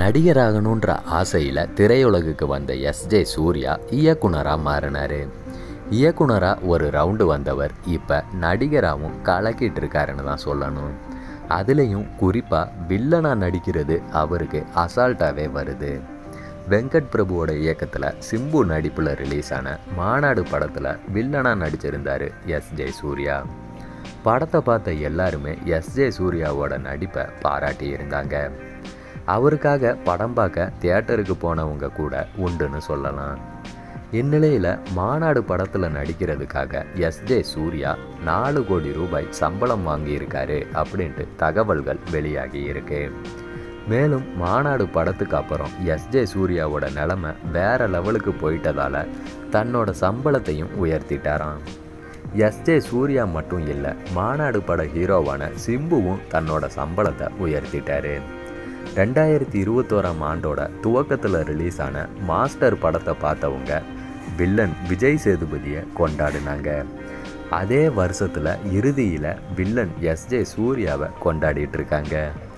நடிகராகணுன்ற ஆசையில் திரையுலகுக்கு வந்த எஸ்ஜே சூர்யா இயக்குனராக மாறினார் இயக்குனராக ஒரு ரவுண்டு வந்தவர் இப்போ நடிகராகவும் கலக்கிட்டு இருக்காருன்னு தான் சொல்லணும் அதுலேயும் குறிப்பாக வில்லனாக நடிக்கிறது அவருக்கு அசால்ட்டாகவே வருது வெங்கட் பிரபுவோட இயக்கத்தில் சிம்பு நடிப்பில் ரிலீஸ் ஆன மாநாடு படத்தில் வில்லனாக நடிச்சிருந்தார் எஸ் ஜே சூர்யா படத்தை பார்த்த எல்லாருமே எஸ் ஜே சூர்யாவோட நடிப்பை பாராட்டி இருந்தாங்க அவருக்காக படம் பார்க்க தியேட்டருக்கு போனவங்க கூட உண்டுன்னு சொல்லலாம் இந்நிலையில் மாநாடு படத்தில் நடிக்கிறதுக்காக எஸ் ஜே சூர்யா நாலு கோடி ரூபாய் சம்பளம் வாங்கியிருக்காரு அப்படின்ட்டு தகவல்கள் வெளியாகி இருக்கு மேலும் மாநாடு படத்துக்கு அப்புறம் எஸ் ஜே சூர்யாவோட நிலமை வேற லெவலுக்கு போயிட்டதால தன்னோட சம்பளத்தையும் உயர்த்திட்டாராம் எஸ் ஜே சூர்யா மட்டும் இல்லை மாநாடு பட ஹீரோவான சிம்புவும் தன்னோட சம்பளத்தை உயர்த்திட்டாரு ரெண்டாயிரத்தி இருபத்தோராம் ஆண்டோட துவக்கத்தில் ரிலீஸ் ஆன மாஸ்டர் படத்தை பார்த்தவங்க வில்லன் விஜய் சேதுபதியை கொண்டாடினாங்க அதே வருஷத்தில் இறுதியில் வில்லன் எஸ் ஜே சூர்யாவை கொண்டாடிட்டு இருக்காங்க